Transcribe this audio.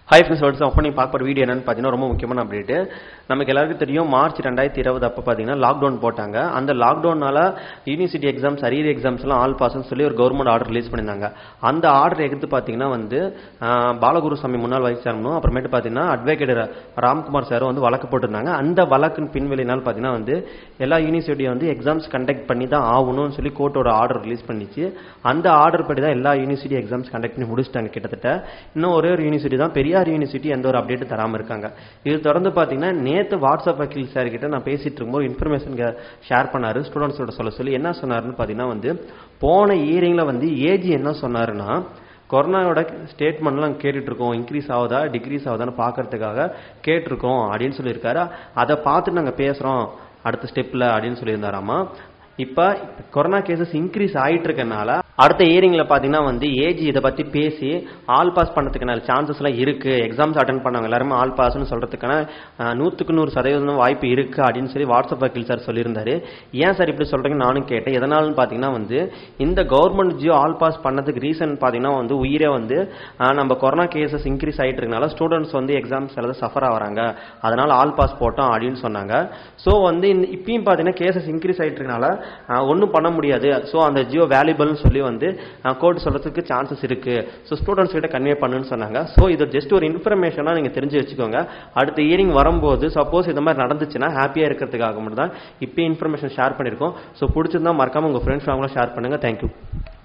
hi friends வந்து அப்போ நீங்கள் பார்க்குற வீடியோ என்னன்னு பார்த்தீங்கன்னா ரொம்ப முக்கியமான அப்டேட் நமக்கு எல்லாருக்கும் தெரியும் மார்ச் ரெண்டாயிரத்தி இருபது அப்போ பார்த்தீங்கன்னா லாக்டவுன் போட்டாங்க அந்த லாக்டவுனால யூனிவர்சிட்டி எக்ஸாம்ஸ் அரியர் எக்ஸாம்ஸ் எல்லாம் ஆல் பாஸ்ன்னு சொல்லி ஒரு கவர்மெண்ட் ஆர்டர் ரிலீஸ் பண்ணியிருந்தாங்க அந்த ஆர்டர் எடுத்து பார்த்தீங்கன்னா வந்து ஆஹ், பாலகுருசாமி முன்னாள் வைஸ் சேர்மனும் அப்புறமேட்டு பார்த்தீங்கன்னா அட்வொகேட் ராம்குமார் சாரும் வந்து வழக்கு போட்டிருந்தாங்க அந்த வழக்கின் பின்வெளினால் பார்த்தீங்கன்னா வந்து எல்லா யூனிவர்சிட்டியும் வந்து எக்ஸாம்ஸ் கண்டக்ட் பண்ணி தான் ஆகணும்னு சொல்லி கோர்ட்டோட ஆர்டர் ரிலீஸ் பண்ணிச்சு அந்த ஆர்டர் படி தான் எல்லா யூனிவர்சிட்டி எக்ஸாம்ஸ் கண்டக்ட் பண்ணி முடிச்சிட்டாங்க கிட்டத்தட்ட இன்னும் ஒரே ஒரு யூனிவர்சிட்டி தான் பெரியார் யூனிவர்சிட்டி எந்த ஒரு அப்டேட் தராம இருக்காங்க இது தொடர்ந்து பாத்தீங்கன்னா நேத்து வாட்ஸ்அப் வக்கீல் சார் கிட்ட நான் பேசிட்டு இருக்கும்போது இன்ஃபர்மேஷன் ஷேர் பண்ணாரு ஸ்டூடெண்ட்ஸோட சொல்ல சொல்லி என்ன சொன்னாருன்னு பாத்தீங்கன்னா வந்து போன இயரிங்ல வந்து ஏஜி என்ன சொன்னாருன்னா கொரோனாவோட ஸ்டேட்மெண்ட்லாம் கேட்டுட்டு இருக்கோம் இன்க்ரீஸ் ஆகுதா டிக்ரீஸ் ஆகுதான்னு பார்க்கறதுக்காக கேட்டிருக்கோம் அப்படின்னு சொல்லியிருக்காரு அதை பார்த்துட்டு நாங்கள் பேசுகிறோம் அடுத்த ஸ்டெப்பில் அப்படின்னு சொல்லியிருந்தாராமா இப்போ கொரோனா கேசஸ் இன்க்ரீஸ் ஆயிட்டு இருக்கனால அடுத்த இயரிங்ல பார்த்தீங்கன்னா வந்து ஏஜ் இதை பற்றி பேசி ஆல் பாஸ் பண்ணதுக்கான சான்சஸ்லாம் இருக்கு எக்ஸாம்ஸ் அட்டன் பண்ணவங்க எல்லாருமே ஆல் பாஸ்னு சொல்றதுக்கான அஹ், நூற்றுக்கு நூறு சதவீதம் வாய்ப்பு இருக்கு அப்படின்னு சொல்லி வாட்ஸ்அப் வக்கீல் சார் சொல்லியிருந்தாரு ஏன் சார் இப்படி சொல்றீங்கன்னு நானும் கேட்டேன் எதனாலும் பார்த்தீங்கன்னா வந்து இந்த கவர்மெண்ட் ஜியோ ஆல் பாஸ் பண்ணதுக்கு ரீசன் பார்த்தீங்கன்னா வந்து உயிரே வந்து அஹ், நம்ம கொரோனா கேசஸ் இன்க்ரீஸ் ஆயிட்டு இருக்கனால ஸ்டூடெண்ட்ஸ் வந்து எக்ஸாம்ஸ் எழுத சஃபர் ஆகிறாங்க அதனால ஆல் பாஸ் போட்டோம் அப்படின்னு சொன்னாங்க ஸோ வந்து இந்த இப்பயும் பார்த்தீங்கன்னா கேசஸ் இன்க்ரீஸ் ஆயிட்டு இருக்கனால ஒன்றும் பண்ண முடியாது ஸோ அந்த ஜியோ வேல்யூபிள்னு சொல்லி வந்து கோர்ட் சொல்றதுக்கு சான்சஸ் இருக்கு ஸோ ஸ்டூடெண்ட்ஸ் கிட்ட கன்வே பண்ணுன்னு சொன்னாங்க ஸோ இது ஜஸ்ட் ஒரு இன்ஃபர்மேஷனாக நீங்கள் தெரிஞ்சு வச்சுக்கோங்க அடுத்த இயரிங் வரும்போது சப்போஸ் இந்த மாதிரி நடந்துச்சுன்னா ஹாப்பியாக இருக்கிறதுக்காக மட்டும் தான் இப்போ இன்ஃபர்மேஷன் ஷேர் பண்ணியிருக்கோம் ஸோ பிடிச்சிருந்தா மறக்காம உங்கள் ஃப்ரெண்ட்ஸ் அவங்களும் ஷேர் பண்ணுங்க தேங்க்யூ